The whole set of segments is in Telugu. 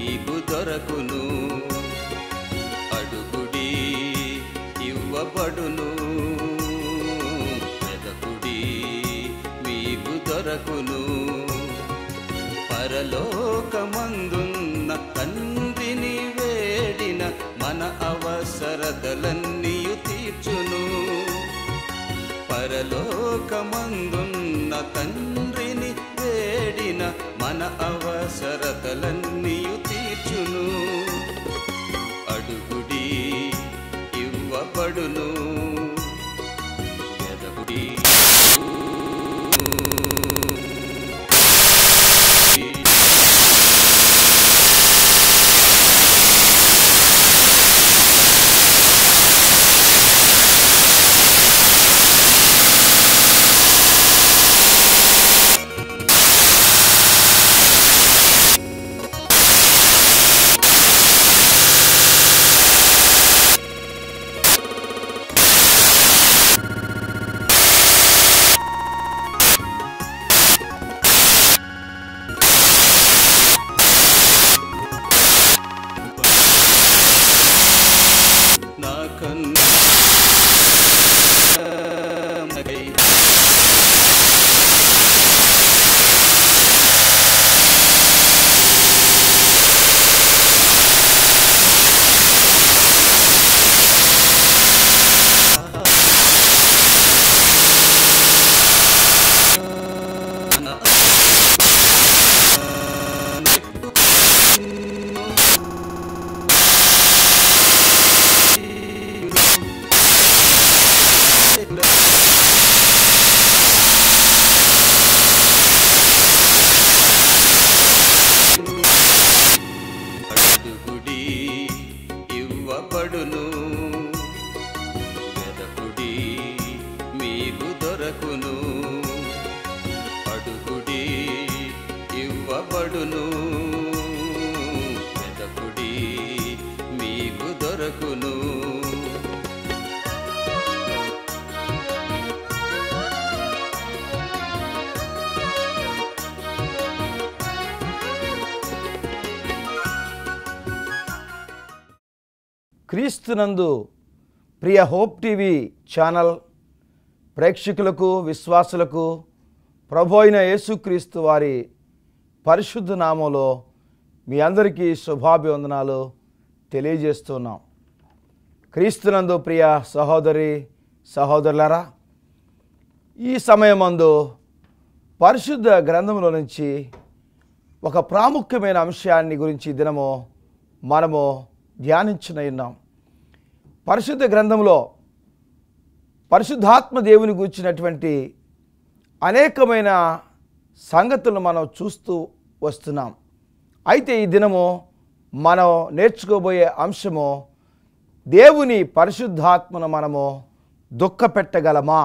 మీకు దొరకును అడుగుడి ఇవ్వబడును వెదకుడి మీకు దొరకును పరలోకమందున్న తండ్రిని వేడిన మన అవసరతలన్నీయు తీర్చును పరలోకమందున్న తండ్రిని వేడిన మన అవసరతలన్నీయు తీర్చును అడుగుడి ఇవ్వబడును వెదకుడి నా కన్ను మగై అడుగుడి ఇవ్వబడును వెదకుడి మీకు దొరకును అడుగుడి ఇవ్వబడును వెదకుడి మీకు దొరకును క్రీస్తునందు ప్రియ హోప్ టీవీ ఛానల్ ప్రేక్షకులకు విశ్వాసులకు ప్రభు అయిన యేసుక్రీస్తు వారి పరిశుద్ధ నామంలో మీ అందరికీ శుభాభివందనాలు తెలియజేస్తున్నాం క్రీస్తునందు ప్రియ సహోదరి సహోదరులారా ఈ సమయమందు పరిశుద్ధ గ్రంథంలో నుంచి ఒక ప్రాముఖ్యమైన అంశాన్ని గురించి ఈ దినము మనము ధ్యానించిన ఉన్నాం పరిశుద్ధ గ్రంథంలో పరిశుద్ధాత్మ దేవుని గురించినటువంటి అనేకమైన సంగతులను మనం చూస్తూ వస్తున్నాం అయితే ఈ దినము మనం నేర్చుకోబోయే అంశము దేవుని పరిశుద్ధాత్మను మనము దుఃఖపెట్టగలమా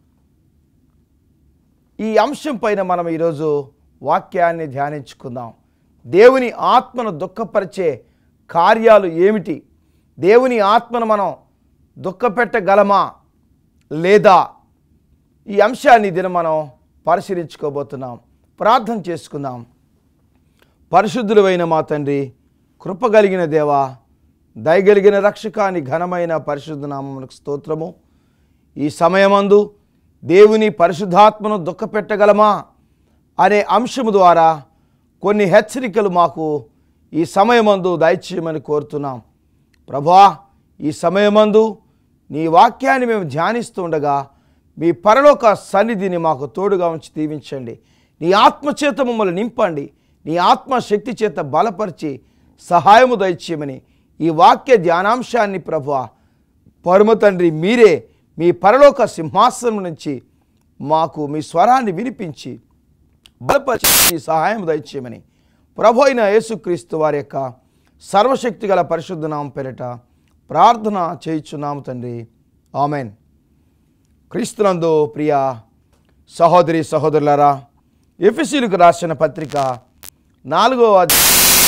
ఈ అంశం పైన మనం ఈరోజు వాక్యాన్ని ధ్యానించుకుందాం దేవుని ఆత్మను దుఃఖపరిచే కార్యాలు ఏమిటి దేవుని ఆత్మను మనం దుఃఖపెట్టగలమా లేదా ఈ అంశాన్ని ఈ దినం మనం పరిశీలించుకోబోతున్నాం ప్రార్థన చేసుకుందాం పరిశుద్ధులైన మా తండ్రి కృపగలిగిన దేవా దయగలిగిన రక్షకాని ఘనమైన పరిశుద్ధ నామమునకు స్తోత్రము ఈ సమయమందు దేవుని పరిశుద్ధాత్మను దుఃఖపెట్టగలమా అనే అంశము ద్వారా కొన్ని హెచ్చరికలు మాకు ఈ సమయమందు దయచేయమని కోరుతున్నాం ప్రభా ఈ సమయమందు నీ వాక్యాన్ని మేము ధ్యానిస్తుండగా మీ పరలోక సన్నిధిని మాకు తోడుగా ఉంచి దీవించండి నీ ఆత్మచేత మమ్మల్ని నింపండి నీ ఆత్మశక్తి చేత బలపరిచి సహాయము దయచేయమని ఈ వాక్య ధ్యానాంశాన్ని ప్రభు పరమ తండ్రి మీరే మీ పరలోక సింహాసనం నుంచి మాకు మీ స్వరాన్ని వినిపించి బలపరిచి మీ సహాయం దయచేయమని ప్రభు అయిన యేసుక్రీస్తు వారి యొక్క సర్వశక్తి గల పరిశుద్ధ నామం పేరిట ప్రార్థన చేయుచున్నాము తండ్రి ఆమెన్ క్రీస్తునందు ప్రియ సహోదరి సహోదరులారా ఎఫ్ఎస్సీలకు రాసిన పత్రిక నాలుగో అధ్యాయం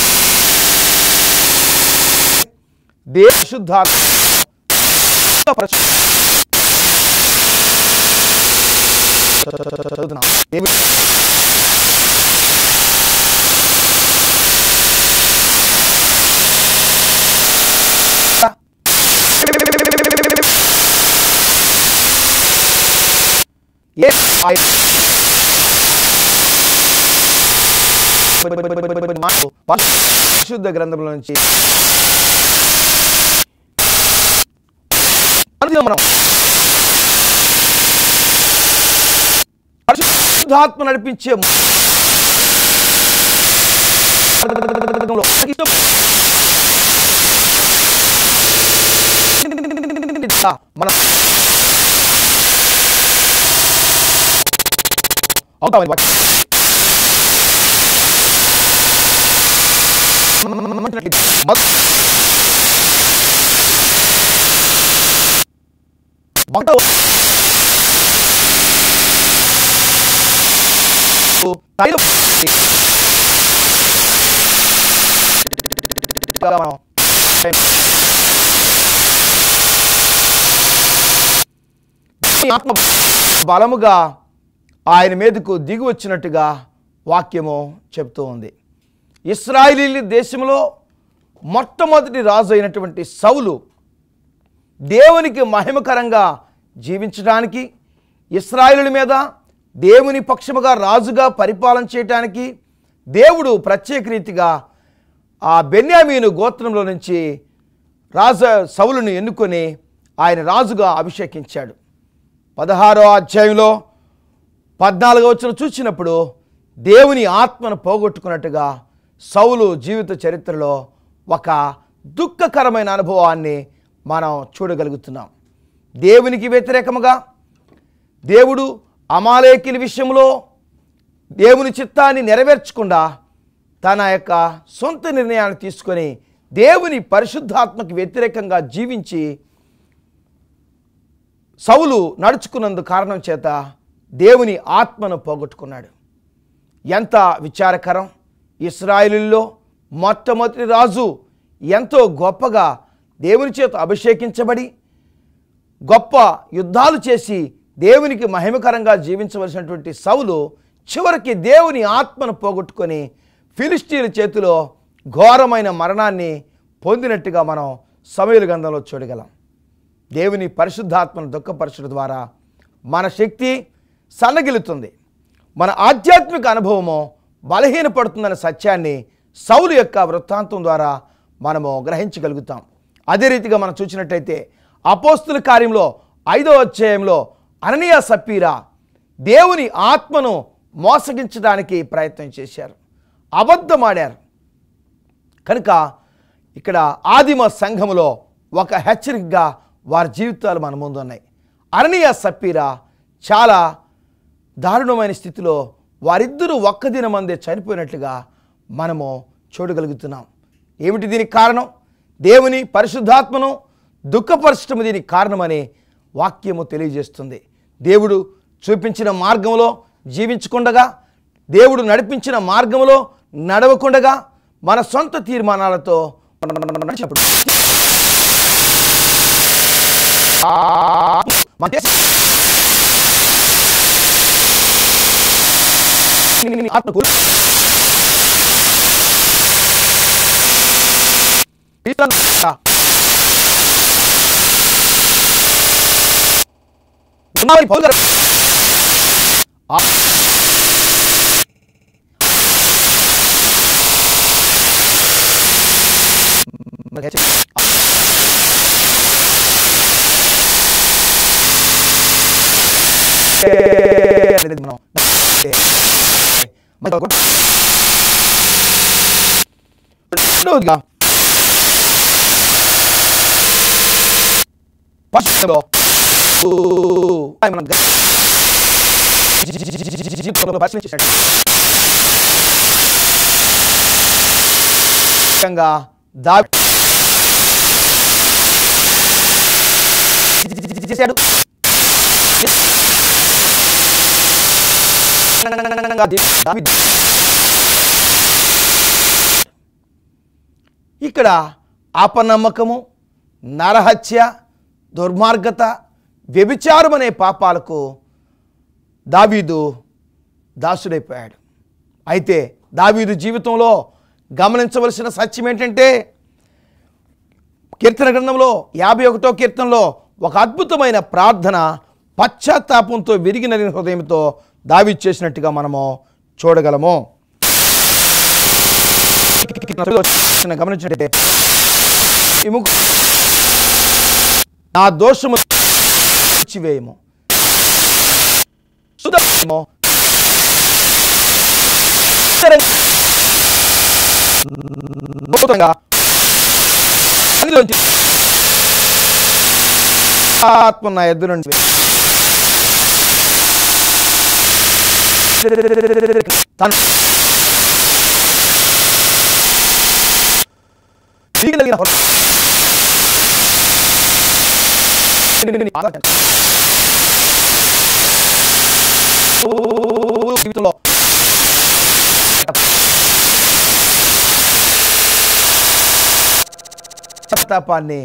దేశుద్ధాత్మ ఏ పరిశుద్ధ గ్రంథంలో నుంచి మనం పరిశుద్ధాత్మ నడిపించే మన అవుతామని వాటి- మొదటి- ఒకటో ఐదో మనం ఈ ఆత్మ బలముగా ఆయన మీదకు దిగి వచ్చినట్టుగా వాక్యము చెప్తూ ఉంది ఇస్రాయిలీ దేశంలో మొట్టమొదటి రాజు అయినటువంటి సౌలు దేవునికి మహిమకరంగా జీవించడానికి ఇస్రాయిలుల మీద దేవుని పక్షముగా రాజుగా పరిపాలన చేయటానికి దేవుడు ప్రత్యేక రీతిగా ఆ బెన్యామీను గోత్రంలో నుంచి రాజ సౌలును ఎన్నుకొని ఆయన రాజుగా అభిషేకించాడు పదహారో అధ్యాయంలో పద్నాలుగో వచ్చిన చూసినప్పుడు దేవుని ఆత్మను పోగొట్టుకున్నట్టుగా సౌలు జీవిత చరిత్రలో ఒక దుఃఖకరమైన అనుభవాన్ని మనం చూడగలుగుతున్నాం దేవునికి వ్యతిరేకముగా దేవుడు అమాలేకిల విషయంలో దేవుని చిత్తాన్ని నెరవేర్చకుండా తన యొక్క సొంత నిర్ణయాన్ని తీసుకొని దేవుని పరిశుద్ధాత్మకి వ్యతిరేకంగా జీవించి సౌలు నడుచుకున్నందు కారణం చేత దేవుని ఆత్మను పోగొట్టుకున్నాడు ఎంత విచారకరం ఇస్రాయిలుల్లో మొట్టమొదటి రాజు ఎంతో గొప్పగా దేవుని చేత అభిషేకించబడి గొప్ప యుద్ధాలు చేసి దేవునికి మహిమకరంగా జీవించవలసినటువంటి సౌలు చివరికి దేవుని ఆత్మను పోగొట్టుకొని ఫిలిస్టీన్ల చేతిలో ఘోరమైన మరణాన్ని పొందినట్టుగా మనం సమయలు గంధంలో చూడగలం దేవుని పరిశుద్ధాత్మను దుఃఖపరచడం ద్వారా మన శక్తి సన్నగిలుతుంది మన ఆధ్యాత్మిక అనుభవము బలహీనపడుతుందన్న సత్యాన్ని సౌలు యొక్క వృత్తాంతం ద్వారా మనము గ్రహించగలుగుతాం అదే రీతిగా మనం చూసినట్టయితే అపోస్తుల కార్యంలో ఐదో అధ్యాయంలో అననీయ సప్పీరా దేవుని ఆత్మను మోసగించడానికి ప్రయత్నం చేశారు అబద్ధమాడారు కనుక ఇక్కడ ఆదిమ సంఘములో ఒక హెచ్చరికగా వారి జీవితాలు మన ముందు ఉన్నాయి అననీయ సప్పీరా చాలా దారుణమైన స్థితిలో వారిద్దరూ ఒక్క దినమందే చనిపోయినట్లుగా మనము చూడగలుగుతున్నాం ఏమిటి దీనికి కారణం దేవుని పరిశుద్ధాత్మను దుఃఖపరచడం దీనికి కారణమని వాక్యము తెలియజేస్తుంది దేవుడు చూపించిన మార్గంలో జీవించకుండగా దేవుడు నడిపించిన మార్గంలో నడవకుండగా మన సొంత తీర్మానాలతో నడిచినప్పుడు మన దేశ- ఆత్మకు ఉన్నామని పౌలు గారు ఆ- అనేది మనం మరి ఒక- రెండవదిగా పశ్చిమలో మనం గ- జీవితంలో పరిశీలించేసినట్టు ముఖ్యంగా దా చేశాడు దావీదు ఇక్కడ అపనమ్మకము నరహత్య దుర్మార్గత వ్యభిచారం అనే పాపాలకు దావీదు దాసుడైపోయాడు అయితే దావీదు జీవితంలో గమనించవలసిన సత్యం ఏంటంటే కీర్తన గ్రంథంలో యాభై ఒకటో కీర్తనలో ఒక అద్భుతమైన ప్రార్థన పశ్చాత్తాపంతో విరిగిన హృదయంతో దావి చేసినట్టుగా మనము చూడగలము గమనించండి ఈ ముగ్గు నా దోషము వేయము సుధము నూతనంగా అందులోంచి ఆత్మ నా ఎద్దు నుండి తను తీగలిగిన హృదయం. జీవితంలో పశ్చాత్తాపాన్ని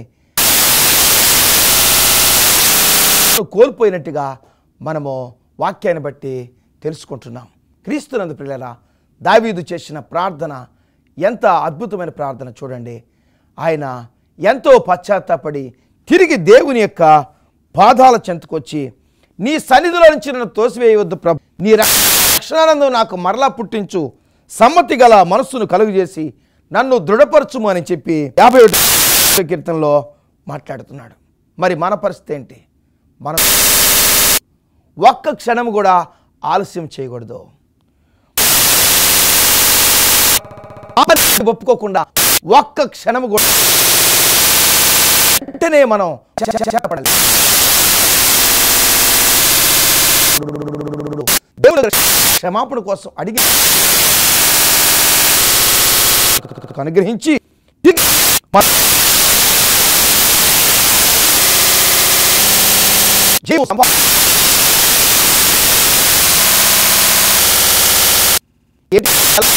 కోల్పోయినట్టుగా మనము వాక్యాన్ని బట్టి తెలుసుకుంటున్నాం క్రీస్తునందు పిల్లరా దావీదు చేసిన ప్రార్థన ఎంత అద్భుతమైన ప్రార్థన చూడండి ఆయన ఎంతో పశ్చాత్తాపడి తిరిగి దేవుని యొక్క పాదాల చెంతకొచ్చి నీ సన్నిధిలో నుంచి నన్ను తోసివేయవద్దు ప్రభు నీ రక్షణానందం నాకు మరలా పుట్టించు సమ్మతి గల మనస్సును కలుగజేసి నన్ను దృఢపరచుము అని చెప్పి యాభై ఒకటి కీర్తనలో మాట్లాడుతున్నాడు మరి మన పరిస్థితి ఏంటి మనం ఒక్క క్షణం కూడా ఆలస్యం చేయకూడదు ఆలస్యం ఒప్పుకోకుండా ఒక్క క్షణం కూడా వెంటనే మనం చేపడాలి దేవుడు క్షమాపణ కోసం అడిగి అనుగ్రహించి మన- జీవ సంపా- ఏంటి?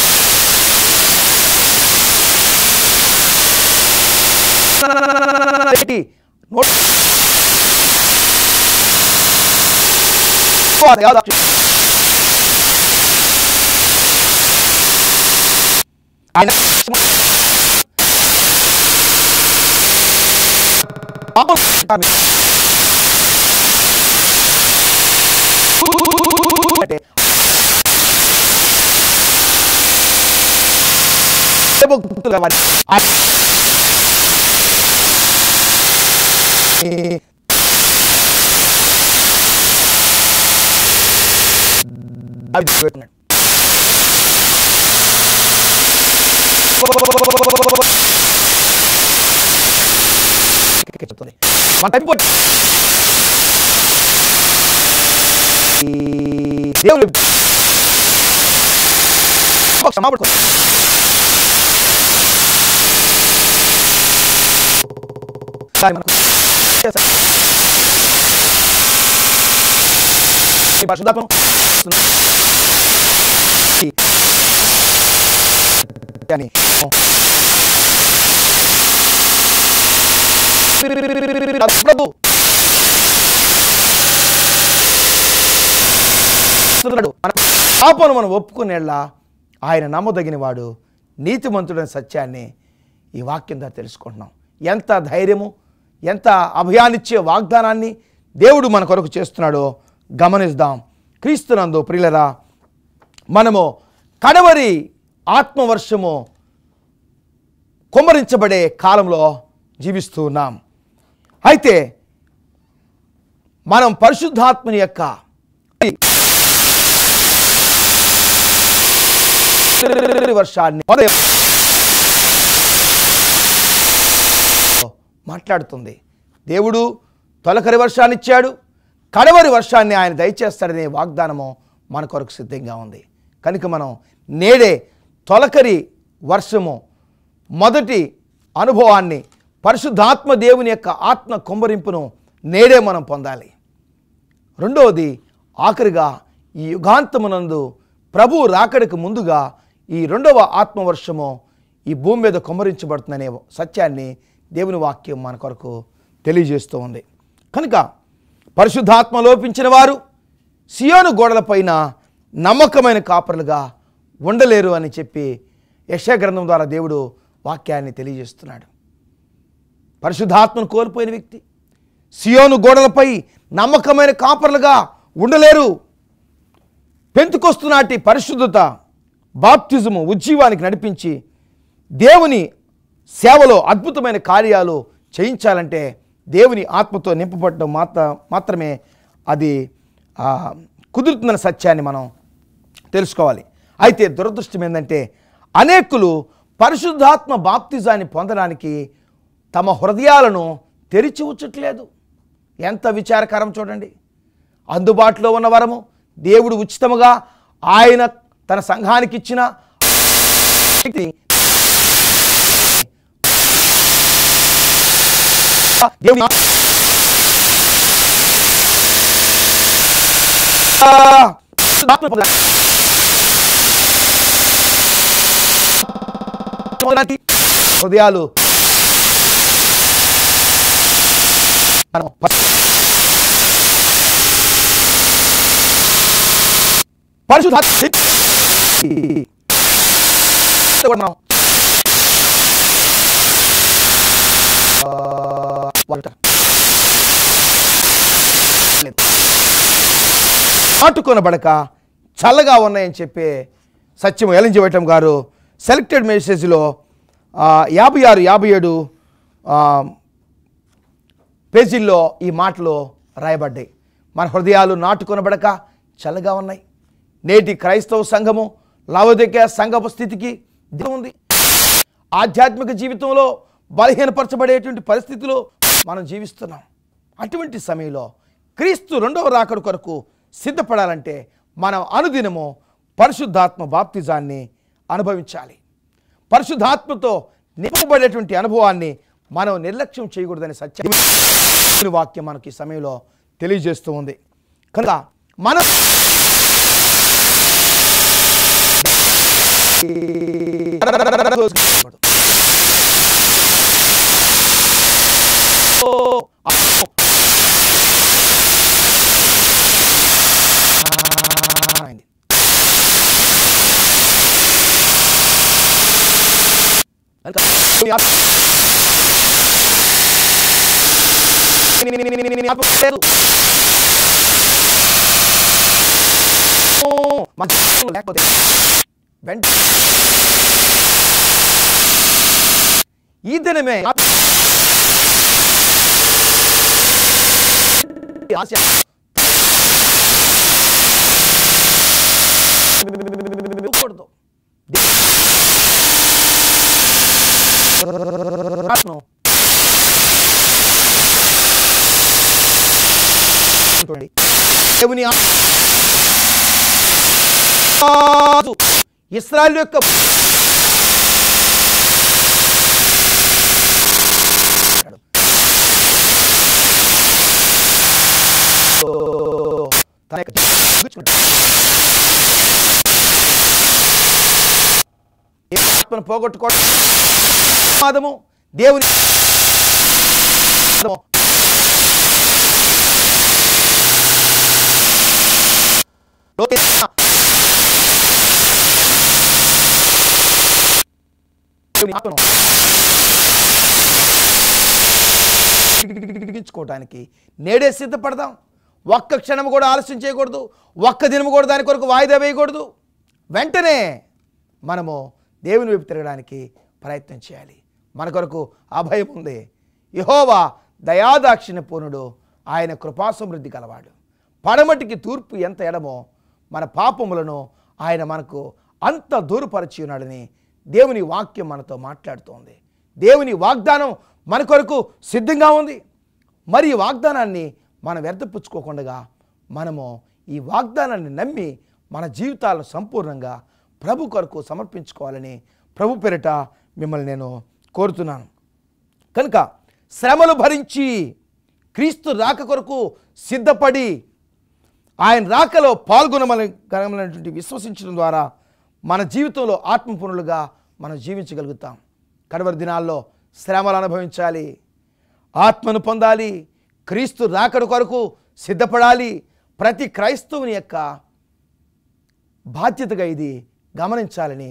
ఏంటి? నోట్ యాద ఆయన పాపం అంటే భక్తులుగా వారి- ఆ- ఈ- అవి పెట్టుకున్నాడు. చెప్తుంది. మన తప్పిపో ఈ దేవుడు క్షమాపణ కోరు. కానీ మనకు చేశారు. ఈ పరిశుద్ధాత్మ ఈ- అని ప్రభు చేస్తున్నాడు మన పాపను మనం ఒప్పుకునేలా ఆయన నమ్మదగిన వాడు నీతిమంతుడైన సత్యాన్ని ఈ వాక్యం ద్వారా తెలుసుకుంటున్నాం ఎంత ధైర్యము ఎంత అభయాన్నిచ్చే వాగ్దానాన్ని దేవుడు మన కొరకు చేస్తున్నాడో గమనిద్దాం క్రీస్తునందు ప్రియులరా మనము కడవరి ఆత్మవర్షము కుమ్మరించబడే కాలంలో జీవిస్తూ ఉన్నాం అయితే మనం పరిశుద్ధాత్మని యొక్క వర్షాన్ని ఉదయం మాట్లాడుతుంది దేవుడు తొలకరి వర్షాన్ని ఇచ్చాడు కడవరి వర్షాన్ని ఆయన దయచేస్తాడనే వాగ్దానము మన కొరకు సిద్ధంగా ఉంది కనుక మనం నేడే తొలకరి వర్షము మొదటి అనుభవాన్ని పరిశుద్ధాత్మ దేవుని యొక్క ఆత్మ కుమ్మరింపును నేడే మనం పొందాలి రెండవది ఆఖరిగా ఈ యుగాంతమునందు ప్రభు రాకడికి ముందుగా ఈ రెండవ ఆత్మవర్షము ఈ భూమి మీద కుమ్మరించబడుతుందనే సత్యాన్ని దేవుని వాక్యం మన కొరకు తెలియజేస్తూ ఉంది కనుక పరిశుద్ధాత్మ లోపించిన వారు సియోను గోడలపైన నమ్మకమైన కాపరులుగా ఉండలేరు అని చెప్పి యశా గ్రంథం ద్వారా దేవుడు వాక్యాన్ని తెలియజేస్తున్నాడు పరిశుద్ధాత్మను కోల్పోయిన వ్యక్తి సియోను గోడలపై నమ్మకమైన కాపర్లుగా ఉండలేరు పెంతుకొస్తున్నటి పరిశుద్ధత బాప్తిజము ఉజ్జీవానికి నడిపించి దేవుని సేవలో అద్భుతమైన కార్యాలు చేయించాలంటే దేవుని ఆత్మతో నింపబడడం మాత్ర మాత్రమే అది ఆ, కుదురుతుందన్న సత్యాన్ని మనం తెలుసుకోవాలి అయితే దురదృష్టం ఏంటంటే అనేకులు పరిశుద్ధాత్మ బాప్తిజాన్ని పొందడానికి తమ హృదయాలను తెరిచి ఉంచట్లేదు ఎంత విచారకరం చూడండి అందుబాటులో ఉన్న వరము దేవుడు ఉచితముగా ఆయన తన సంఘానికి ఇచ్చిన దేవుని పరిశుద్ధాత్మ పొందడానికి పొందడానికి హృదయాలు మనం పరిశుద్ధాత్మ మనం ఆ, వాడుట. లేదు. నాటుకొనబడక చల్లగా ఉన్నాయని చెప్పే సత్యం ఎలంజవటం గారు సెలెక్టెడ్ మెసేజ్లో ఆ, యాభై ఆరు యాభై ఏడు ఆ, పేజీల్లో ఈ మాటలు రాయబడ్డాయి మన హృదయాలు నాటుకొనబడక చల్లగా ఉన్నాయి నేటి క్రైస్తవ సంఘము లవదిక సంఘపు స్థితికి దిగి ఉంది ఆధ్యాత్మిక జీవితంలో బలహీనపరచబడేటువంటి పరిస్థితిలో మనం జీవిస్తున్నాం అటువంటి సమయంలో క్రీస్తు రెండవ రాకడ కొరకు సిద్ధపడాలంటే మనం అనుదినము పరిశుద్ధాత్మ బాప్తిజాన్ని అనుభవించాలి పరిశుద్ధాత్మతో నింపబడేటువంటి అనుభవాన్ని మనం నిర్లక్ష్యం చేయకూడదని సత్యం దేవుని వాక్యం మనకి ఈ సమయంలో తెలియజేస్తూ ఉంది కనుక మనం లేకపోతే వెంట ఈ దినమే ఆశ కూడదు ఆత్మను చూడండి. దేవుని ఆ- రాజు ఇస్రాయల్ యొక్క తన యొక్క ఏ ఆత్మను పోగొట్టుకోవడం ప్రమాదము దేవుని దేవుని ఆత్మను గిగించుకోవడానికి నేడే సిద్ధపడదాం ఒక్క క్షణం కూడా ఆలస్యం చేయకూడదు ఒక్క దినము కూడా దాని కొరకు వాయిదా వేయకూడదు వెంటనే మనము దేవుని వైపు తిరగడానికి ప్రయత్నం చేయాలి మన కొరకు అభయం ఉంది యహోవా దయాదాక్షిణ్య పూర్ణుడు ఆయన కృపాసమృద్ధి గలవాడు పడమటికి తూర్పు ఎంత ఎడమో మన పాపములను ఆయన మనకు అంత దూరపరిచి ఉన్నాడని దేవుని వాక్యం మనతో మాట్లాడుతోంది దేవుని వాగ్దానం మన కొరకు సిద్ధంగా ఉంది మరి ఈ వాగ్దానాన్ని మనం వ్యర్థపుచ్చుకోకుండా మనము ఈ వాగ్దానాన్ని నమ్మి మన జీవితాలను సంపూర్ణంగా ప్రభు కొరకు సమర్పించుకోవాలని ప్రభు పేరిట మిమ్మల్ని నేను కోరుతున్నాను కనుక శ్రమలు భరించి క్రీస్తు రాక కొరకు సిద్ధపడి ఆయన రాకలో పాల్గొనమని విశ్వసించడం ద్వారా మన జీవితంలో ఆత్మపూర్ణులుగా మనం జీవించగలుగుతాం కడవరి దినాల్లో శ్రమలు అనుభవించాలి ఆత్మను పొందాలి క్రీస్తు రాకడ కొరకు సిద్ధపడాలి ప్రతి క్రైస్తవుని యొక్క బాధ్యతగా ఇది గమనించాలని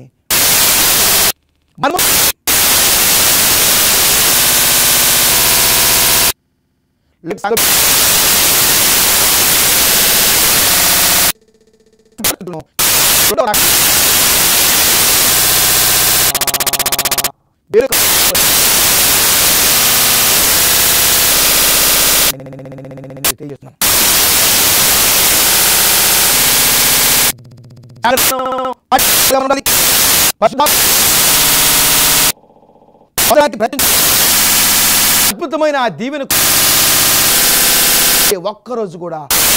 మనము తెలియజేస్తున్నాను అద్భుతమైన ఆ దీవెన ఒక్కరోజు కూడా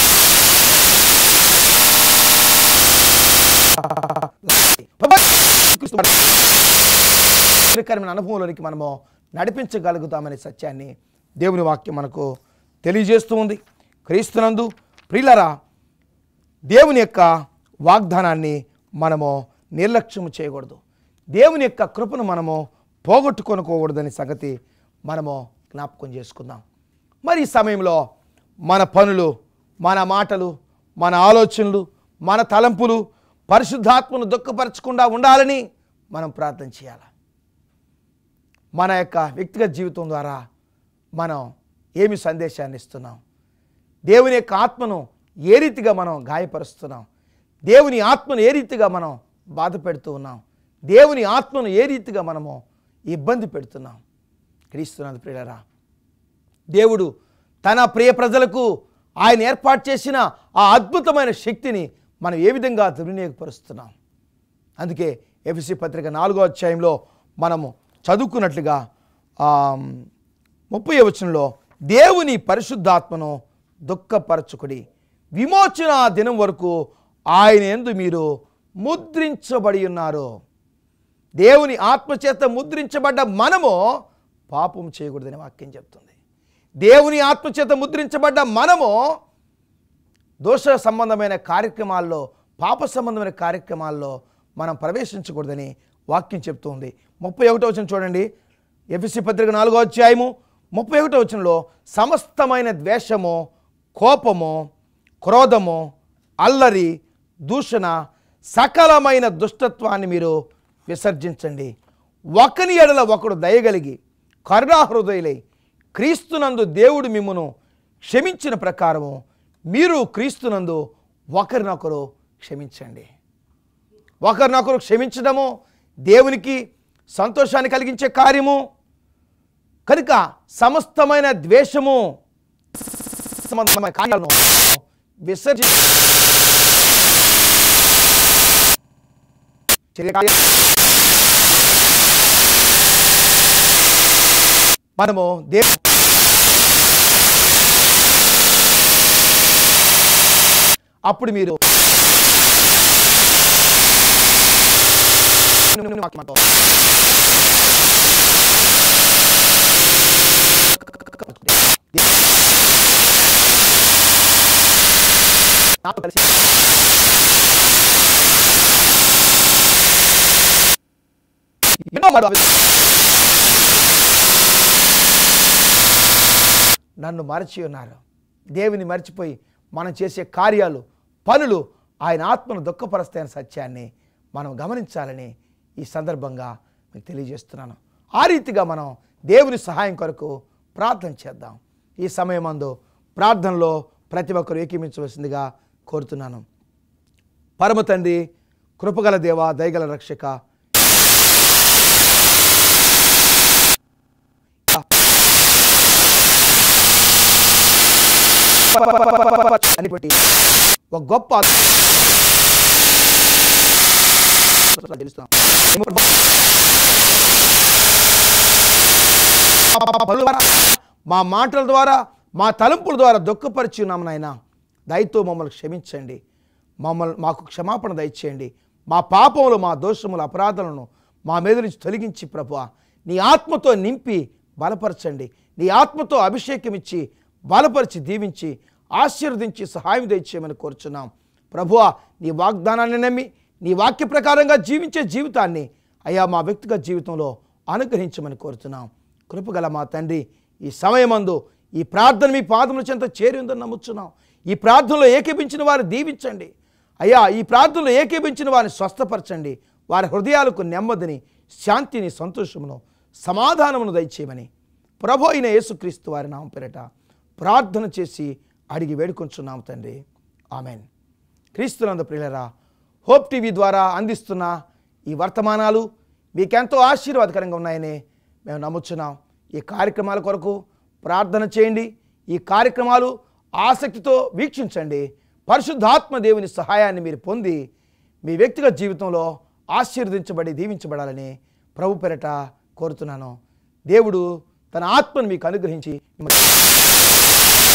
ఆశ్చర్యకరమైన అనుభవంలోనికి మనము నడిపించగలుగుతామనే సత్యాన్ని దేవుని వాక్యం మనకు తెలియజేస్తూ ఉంది క్రీస్తునందు ప్రియులరా దేవుని యొక్క వాగ్దానాన్ని మనము నిర్లక్ష్యం చేయకూడదు దేవుని యొక్క కృపను మనము పోగొట్టుకొనుకోకూడదని సంగతి మనము జ్ఞాపకం చేసుకుందాం మరి ఈ సమయంలో మన పనులు మన మాటలు మన ఆలోచనలు మన తలంపులు పరిశుద్ధాత్మను దుఃఖపరచకుండా ఉండాలని మనం ప్రార్థన చేయాలి మన యొక్క వ్యక్తిగత జీవితం ద్వారా మనం ఏమి సందేశాన్ని ఇస్తున్నాం దేవుని యొక్క ఆత్మను ఏ రీతిగా మనం గాయపరుస్తున్నాం దేవుని ఆత్మను ఏ రీతిగా మనం బాధ పెడుతూ ఉన్నాం దేవుని ఆత్మను ఏ రీతిగా మనము ఇబ్బంది పెడుతున్నాం క్రీస్తున్నది ప్రియులరా దేవుడు తన ప్రియ ప్రజలకు ఆయన ఏర్పాటు చేసిన ఆ అద్భుతమైన శక్తిని మనం ఏ విధంగా దుర్వినియోగపరుస్తున్నాం అందుకే ఎఫ్సి పత్రిక నాలుగో అధ్యాయంలో మనము చదువుకున్నట్లుగా ఆ, ముప్పై వచనంలో దేవుని పరిశుద్ధాత్మను దుఃఖపరచుకుడి విమోచన దినం వరకు ఆయన ఎందు మీరు ముద్రించబడి ఉన్నారు దేవుని ఆత్మచేత ముద్రించబడ్డ మనము పాపం చేయకూడదని వాక్యం చెప్తుంది దేవుని ఆత్మచేత ముద్రించబడ్డ మనము దోష సంబంధమైన కార్యక్రమాల్లో పాప సంబంధమైన కార్యక్రమాల్లో మనం ప్రవేశించకూడదని వాక్యం చెప్తుంది ముప్పై ఒకటో వచ్చిన చూడండి ఎఫ్సి పత్రిక నాలుగో అధ్యాయము ముప్పై ఒకటో వచనంలో సమస్తమైన ద్వేషము కోపము క్రోధము అల్లరి దూషణ సకలమైన దుష్టత్వాన్ని మీరు విసర్జించండి ఒకని ఎడల ఒకడు దయగలిగి కరుణాహృదయులై క్రీస్తునందు దేవుడు మిమ్మును క్షమించిన ప్రకారము మీరు క్రీస్తునందు ఒకరినొకరు క్షమించండి ఒకరినొకరు క్షమించడము దేవునికి సంతోషాన్ని కలిగించే కార్యము కనుక సమస్తమైన ద్వేషము సంబంధమైన కార్యాలను విసర్జి చర్య కార్య- మనము దేవు అప్పుడు మీరు నాతో కలిసి ఎన్నో మరో అవి- నన్ను మరచి ఉన్నారు దేవుని మర్చిపోయి మనం చేసే కార్యాలు పనులు ఆయన ఆత్మను దుఃఖపరుస్తాయన్న సత్యాన్ని మనం గమనించాలని ఈ సందర్భంగా మీకు తెలియజేస్తున్నాను ఆ రీతిగా మనం దేవుని సహాయం కొరకు ప్రార్థన చేద్దాం ఈ సమయమందు ప్రార్థనలో ప్రతి ఒక్కరు ఏకీమించవలసిందిగా కోరుతున్నాను పరమ తండ్రి కృపగల దేవ దయగల రక్షక అని పెట్టి ఒక గొప్ప తెలుస్తున్నాం పనుల ద్వారా, మా మాటల ద్వారా మా తలంపుల ద్వారా దుఃఖపరిచి ఉన్నాము నాయన దయతో మమ్మల్ని క్షమించండి మమ్మల్ని మాకు క్షమాపణ దయచేయండి మా పాపములు మా దోషములు అపరాధాలను మా మీద నుంచి తొలగించి ప్రభు నీ ఆత్మతో నింపి బలపరచండి నీ ఆత్మతో అభిషేకం ఇచ్చి బలపరిచి దీవించి ఆశీర్వదించి సహాయం దయచేయమని కోరుచున్నాం ప్రభువా నీ వాగ్దానాన్ని నమ్మి నీ వాక్య ప్రకారంగా జీవించే జీవితాన్ని అయ్యా మా వ్యక్తిగత జీవితంలో అనుగ్రహించమని కోరుతున్నాం కృపగల మా తండ్రి ఈ సమయమందు ఈ ప్రార్థన మీ పాదముల చెంత చేరి ఉందని నమ్ముచున్నాం ఈ ప్రార్థనలో ఏకీపించిన వారు దీవించండి అయ్యా ఈ ప్రార్థనలో ఏకీపించిన వారిని స్వస్థపరచండి వారి హృదయాలకు నెమ్మదిని శాంతిని సంతోషమును సమాధానమును దయచేయమని ప్రభు అయిన యేసుక్రీస్తు వారి నామం పేరట ప్రార్థన చేసి అడిగి వేడుకొంచున్నాం తండ్రి ఆమెన్ క్రీస్తునంద ప్రియులరా హోప్ టీవీ ద్వారా అందిస్తున్న ఈ వర్తమానాలు మీకెంతో ఆశీర్వాదకరంగా ఉన్నాయని మేము నమ్ముచున్నాం ఈ కార్యక్రమాల కొరకు ప్రార్థన చేయండి ఈ కార్యక్రమాలు ఆసక్తితో వీక్షించండి పరిశుద్ధాత్మ దేవుని సహాయాన్ని మీరు పొంది మీ వ్యక్తిగత జీవితంలో ఆశీర్వదించబడి దీవించబడాలని ప్రభు పెరట కోరుతున్నాను దేవుడు తన ఆత్మను మీకు అనుగ్రహించి మిమ్మల్ని